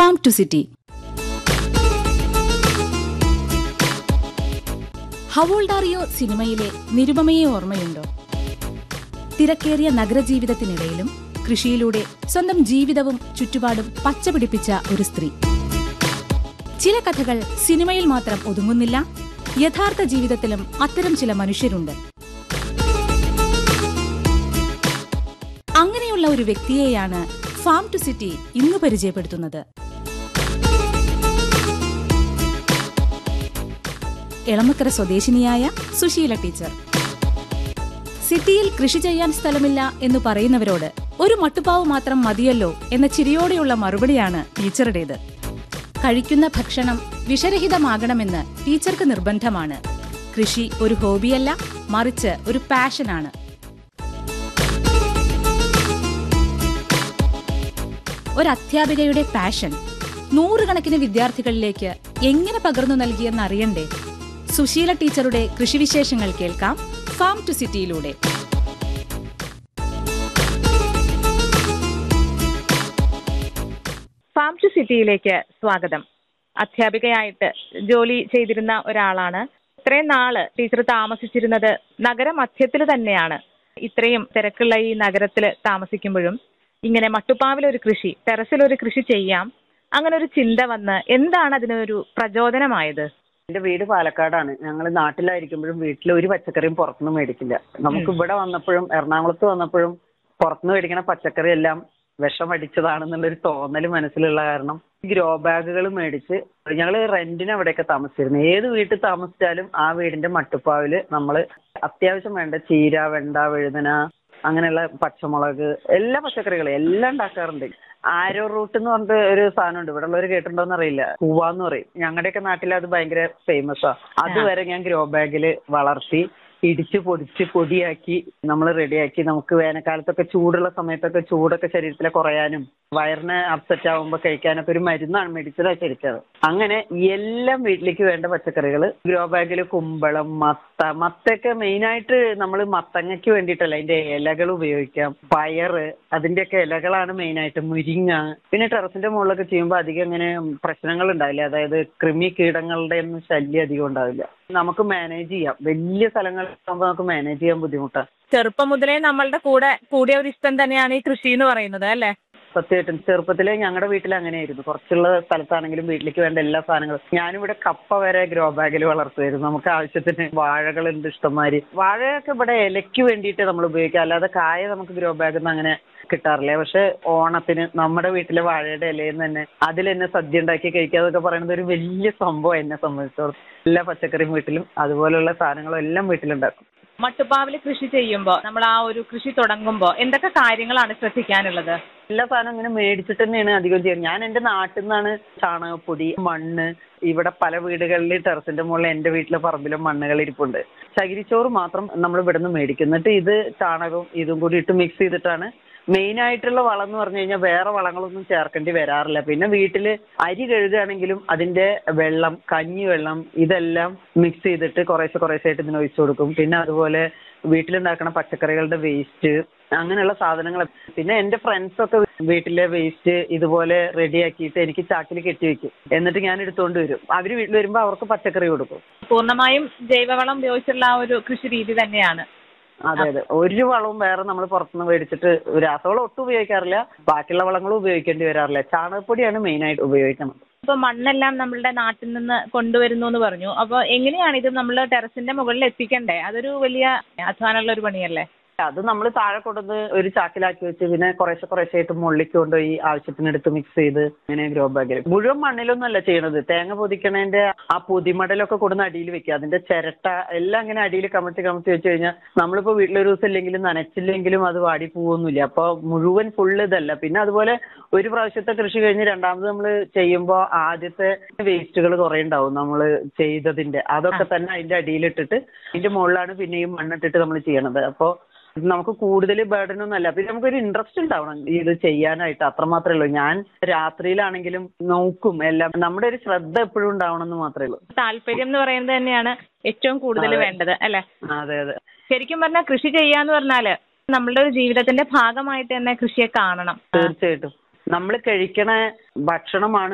Farm to city ഹവോൾഡാറിയോ സിനിമയിലെ നിരുപമയെ ഓർമ്മയുണ്ടോ തിരക്കേറിയ നഗരജീവിതത്തിനിടയിലും കൃഷിയിലൂടെ സ്വന്തം ജീവിതവും ചുറ്റുപാടും പച്ചപിടിപ്പിച്ച ഒരു സ്ത്രീ ചില കഥകൾ സിനിമയിൽ മാത്രം ഒതുങ്ങുന്നില്ല യഥാർത്ഥ ജീവിതത്തിലും അത്തരം ചില മനുഷ്യരുണ്ട് അങ്ങനെയുള്ള ഒരു വ്യക്തിയെയാണ് ഫാം ടു സിറ്റി ഇന്ന് പരിചയപ്പെടുത്തുന്നത് എളമക്കര സ്വദേശിനിയായ സുശീല ടീച്ചർ സിറ്റിയിൽ കൃഷി ചെയ്യാൻ സ്ഥലമില്ല എന്ന് പറയുന്നവരോട് ഒരു മട്ടുപാവ് മാത്രം മതിയല്ലോ എന്ന ചിരിയോടെയുള്ള മറുപടിയാണ് ടീച്ചറുടേത് കഴിക്കുന്ന ഭക്ഷണം വിഷരഹിതമാകണമെന്ന് ടീച്ചർക്ക് നിർബന്ധമാണ് കൃഷി ഒരു ഹോബിയല്ല മറിച്ച് ഒരു പാഷനാണ് ഒരു അധ്യാപികയുടെ പാഷൻ നൂറുകണക്കിന് വിദ്യാർത്ഥികളിലേക്ക് എങ്ങനെ പകർന്നു നൽകിയെന്ന് അറിയണ്ടേ സുശീല ടീച്ചറുടെ കൃഷിവിശേഷങ്ങൾ കേൾക്കാം ഫാം ടു സിറ്റിയിലൂടെ ഫാം ടു സിറ്റിയിലേക്ക് സ്വാഗതം അധ്യാപികയായിട്ട് ജോലി ചെയ്തിരുന്ന ഒരാളാണ് ഇത്രയും നാള് ടീച്ചർ താമസിച്ചിരുന്നത് നഗരമധ്യത്തിൽ തന്നെയാണ് ഇത്രയും തിരക്കുള്ള ഈ നഗരത്തിൽ താമസിക്കുമ്പോഴും ഇങ്ങനെ മട്ടുപ്പാവിലൊരു കൃഷി ടെറസിലൊരു കൃഷി ചെയ്യാം അങ്ങനെ ഒരു ചിന്ത വന്ന് എന്താണ് അതിനൊരു പ്രചോദനമായത് എന്റെ വീട് പാലക്കാടാണ് ഞങ്ങൾ നാട്ടിലായിരിക്കുമ്പോഴും വീട്ടിൽ ഒരു പച്ചക്കറിയും പുറത്തുനിന്ന് മേടിക്കില്ല നമുക്ക് ഇവിടെ വന്നപ്പോഴും എറണാകുളത്ത് വന്നപ്പോഴും പുറത്തുനിന്ന് മേടിക്കണ പച്ചക്കറി എല്ലാം വിഷം അടിച്ചതാണെന്നുള്ളൊരു തോന്നൽ മനസ്സിലുള്ള കാരണം ഗ്രോ ബാഗുകൾ മേടിച്ച് ഞങ്ങൾ റെന്റിന് അവിടെയൊക്കെ താമസിച്ചിരുന്നു ഏത് വീട്ടിൽ താമസിച്ചാലും ആ വീടിന്റെ മട്ടുപ്പാവില് നമ്മൾ അത്യാവശ്യം വേണ്ട ചീര വെണ്ട വഴുതന അങ്ങനെയുള്ള പച്ചമുളക് എല്ലാ പച്ചക്കറികളും എല്ലാം ഉണ്ടാക്കാറുണ്ട് ആരോ റൂട്ട് എന്ന് പറഞ്ഞിട്ട് ഒരു സാധനമുണ്ട് ഇവിടെ ഉള്ളവർ കേട്ടിട്ടുണ്ടോന്ന് അറിയില്ല പൂവാന്ന് പറയും ഞങ്ങളുടെയൊക്കെ നാട്ടിൽ അത് ഭയങ്കര ഫേമസ് ആ അതുവരെ ഞാൻ ഗ്രോ ബാഗിൽ വളർത്തി ഇടിച്ച് പൊടിച്ച് പൊടിയാക്കി നമ്മൾ റെഡിയാക്കി നമുക്ക് വേനൽക്കാലത്തൊക്കെ ചൂടുള്ള സമയത്തൊക്കെ ചൂടൊക്കെ ശരീരത്തിലെ കുറയാനും വയറിന് അപ്സെറ്റ് ആവുമ്പോൾ കഴിക്കാനൊക്കെ ഒരു മരുന്നാണ് മെഡിസിനാണ് ശരിക്കത് അങ്ങനെ എല്ലാം വീട്ടിലേക്ക് വേണ്ട പച്ചക്കറികൾ ഗ്രോ ബാഗിൽ കുമ്പളം മത്ത മത്തൊക്കെ മെയിനായിട്ട് നമ്മൾ മത്തങ്ങയ്ക്ക് വേണ്ടിയിട്ടല്ല അതിന്റെ ഇലകൾ ഉപയോഗിക്കാം പയറ് അതിന്റെയൊക്കെ ഇലകളാണ് മെയിനായിട്ട് മുരിങ്ങ പിന്നെ ടെറസിന്റെ മുകളിലൊക്കെ ചെയ്യുമ്പോൾ അധികം അങ്ങനെ പ്രശ്നങ്ങൾ ഉണ്ടാവില്ല അതായത് കൃമി കീടങ്ങളുടെ ഒന്നും ശല്യം അധികം ഉണ്ടാവില്ല നമുക്ക് മാനേജ് ചെയ്യാം വലിയ സ്ഥലങ്ങളിലാകുമ്പോൾ നമുക്ക് മാനേജ് ചെയ്യാൻ ബുദ്ധിമുട്ടാണ് ചെറുപ്പം മുതലേ നമ്മളുടെ കൂടെ കൂടിയ ഒരു ഇഷ്ടം തന്നെയാണ് ഈ കൃഷി എന്ന് പറയുന്നത് അല്ലെ സത്യമായിട്ടും ചെറുപ്പത്തിലെ ഞങ്ങളുടെ വീട്ടിൽ അങ്ങനെയായിരുന്നു കുറച്ചുള്ള സ്ഥലത്താണെങ്കിലും വീട്ടിലേക്ക് വേണ്ട എല്ലാ സാധനങ്ങളും ഞാനിവിടെ കപ്പ വരെ ഗ്രോ ബാഗിൽ വളർത്തുമായിരുന്നു നമുക്ക് ആവശ്യത്തിന് വാഴകളുണ്ട് ഇഷ്ടംമാതിരി വാഴയൊക്കെ ഇവിടെ ഇലയ്ക്ക് വേണ്ടിയിട്ട് നമ്മൾ ഉപയോഗിക്കുക അല്ലാതെ കായ നമുക്ക് ഗ്രോ ബാഗിൽ നിന്ന് അങ്ങനെ കിട്ടാറില്ല പക്ഷെ ഓണത്തിന് നമ്മുടെ വീട്ടിലെ വാഴയുടെ ഇലയിൽ നിന്ന് തന്നെ അതിൽ തന്നെ സദ്യ ഉണ്ടാക്കി കഴിക്കുക എന്നൊക്കെ പറയുന്നത് ഒരു വലിയ സംഭവം എന്നെ സംബന്ധിച്ചിടത്തോളം എല്ലാ പച്ചക്കറിയും വീട്ടിലും അതുപോലുള്ള സാധനങ്ങളും എല്ലാം വീട്ടിലുണ്ടാക്കും മട്ടുപ്പാവില് കൃഷി ചെയ്യുമ്പോൾ നമ്മൾ ആ ഒരു കൃഷി തുടങ്ങുമ്പോൾ എന്തൊക്കെ കാര്യങ്ങളാണ് ശ്രദ്ധിക്കാനുള്ളത് എല്ലാ സാധനവും ഇങ്ങനെ മേടിച്ചിട്ട് തന്നെയാണ് അധികം ചെയ്യുന്നത് ഞാൻ എന്റെ നാട്ടിൽ നിന്നാണ് ചാണകപ്പൊടി മണ്ണ് ഇവിടെ പല വീടുകളിൽ ടെറസിന്റെ മുകളിൽ എന്റെ വീട്ടിലെ പറമ്പിലും മണ്ണുകൾ ഇരിപ്പുണ്ട് ചകിരിച്ചോറ് മാത്രം നമ്മൾ ഇവിടെ നിന്ന് മേടിക്കും എന്നിട്ട് ഇത് ചാണകവും ഇതും കൂടി ഇട്ട് മിക്സ് ചെയ്തിട്ടാണ് മെയിൻ ആയിട്ടുള്ള വളം എന്ന് പറഞ്ഞു കഴിഞ്ഞാൽ വേറെ വളങ്ങളൊന്നും ചേർക്കേണ്ടി വരാറില്ല പിന്നെ വീട്ടിൽ അരി കഴുകുകയാണെങ്കിലും അതിന്റെ വെള്ളം കഞ്ഞി വെള്ളം ഇതെല്ലാം മിക്സ് ചെയ്തിട്ട് കുറേശ്ശെ കുറേശ്ശെ ആയിട്ട് ഇതിന് ഒഴിച്ചു കൊടുക്കും പിന്നെ അതുപോലെ വീട്ടിലുണ്ടാക്കുന്ന പച്ചക്കറികളുടെ വേസ്റ്റ് അങ്ങനെയുള്ള സാധനങ്ങൾ പിന്നെ എന്റെ ഫ്രണ്ട്സ് ഒക്കെ വീട്ടിലെ വേസ്റ്റ് ഇതുപോലെ റെഡിയാക്കിയിട്ട് എനിക്ക് ചാക്കിൽ കെട്ടി വെക്കും എന്നിട്ട് ഞാൻ എടുത്തുകൊണ്ട് വരും അവര് വീട്ടിൽ വരുമ്പോൾ അവർക്ക് പച്ചക്കറി കൊടുക്കും പൂർണ്ണമായും ജൈവവളം ഉപയോഗിച്ചുള്ള ആ ഒരു കൃഷി രീതി തന്നെയാണ് അതെ അതെ ഒരു വളവും വേറെ നമ്മൾ പുറത്തുനിന്ന് മേടിച്ചിട്ട് രാസവളം ഒട്ടും ഉപയോഗിക്കാറില്ല ബാക്കിയുള്ള വളങ്ങളും ഉപയോഗിക്കേണ്ടി വരാറില്ല ചാണകപ്പൊടിയാണ് മെയിൻ ആയിട്ട് ഉപയോഗിക്കുന്നത് ഇപ്പൊ മണ്ണെല്ലാം നമ്മളുടെ നാട്ടിൽ നിന്ന് കൊണ്ടുവരുന്നു എന്ന് പറഞ്ഞു അപ്പൊ എങ്ങനെയാണ് ഇത് നമ്മൾ ടെറസിന്റെ മുകളിൽ എത്തിക്കണ്ടേ അതൊരു വലിയ അധ്വാനമുള്ള ഒരു പണിയല്ലേ അത് നമ്മൾ താഴെ കൊണ്ടുവന്ന് ഒരു ചാക്കിലാക്കി വെച്ച് പിന്നെ കുറേശ്ശെ കുറേശ്ശെ ആയിട്ട് മുകളിലേക്ക് കൊണ്ടുപോയി ആവശ്യത്തിനെടുത്ത് മിക്സ് ചെയ്ത് അങ്ങനെ ഗ്രോ ബാഗിൽ മുഴുവൻ മണ്ണിലൊന്നും അല്ല ചെയ്യണത് തേങ്ങ പൊതിക്കണതിന്റെ ആ പൊതിമടലൊക്കെ കൊടുന്ന് അടിയിൽ വെക്കുക അതിന്റെ ചിരട്ട എല്ലാം അങ്ങനെ അടിയിൽ കമഴ്ത്തി കമഴ്ത്തി വെച്ച് കഴിഞ്ഞാൽ നമ്മളിപ്പോ വീട്ടിലൊരു ദിവസം ഇല്ലെങ്കിലും നനച്ചില്ലെങ്കിലും അത് വാടി പോവൊന്നുമില്ല അപ്പൊ മുഴുവൻ ഫുള്ള് ഇതല്ല പിന്നെ അതുപോലെ ഒരു പ്രാവശ്യത്തെ കൃഷി കഴിഞ്ഞ് രണ്ടാമത് നമ്മൾ ചെയ്യുമ്പോൾ ആദ്യത്തെ വേസ്റ്റുകൾ കുറെ ഉണ്ടാവും നമ്മൾ ചെയ്തതിന്റെ അതൊക്കെ തന്നെ അതിന്റെ അടിയിലിട്ടിട്ട് അതിന്റെ മുകളിലാണ് പിന്നെയും മണ്ണിട്ടിട്ട് നമ്മൾ ചെയ്യണത് അപ്പോൾ നമുക്ക് കൂടുതൽ ബേർഡൻ ഒന്നും അല്ല പിന്നെ നമുക്കൊരു ഇൻട്രസ്റ്റ് ഉണ്ടാവണം ഇത് ചെയ്യാനായിട്ട് അത്രമാത്രമേ ഉള്ളൂ ഞാൻ രാത്രിയിലാണെങ്കിലും നോക്കും എല്ലാം നമ്മുടെ ഒരു ശ്രദ്ധ എപ്പോഴും ഉണ്ടാവണം എന്ന് മാത്രമേ ഉള്ളൂ താല്പര്യം എന്ന് പറയുന്നത് തന്നെയാണ് ഏറ്റവും കൂടുതൽ അതെ. വേണ്ടത് അല്ലെ അതെ അതെ ശരിക്കും പറഞ്ഞാൽ കൃഷി ചെയ്യാന്ന് പറഞ്ഞാല് നമ്മളുടെ ഒരു ജീവിതത്തിന്റെ ഭാഗമായിട്ട് തന്നെ കൃഷിയെ കാണണം തീർച്ചയായിട്ടും നമ്മൾ കഴിക്കണ ഭക്ഷണമാണ്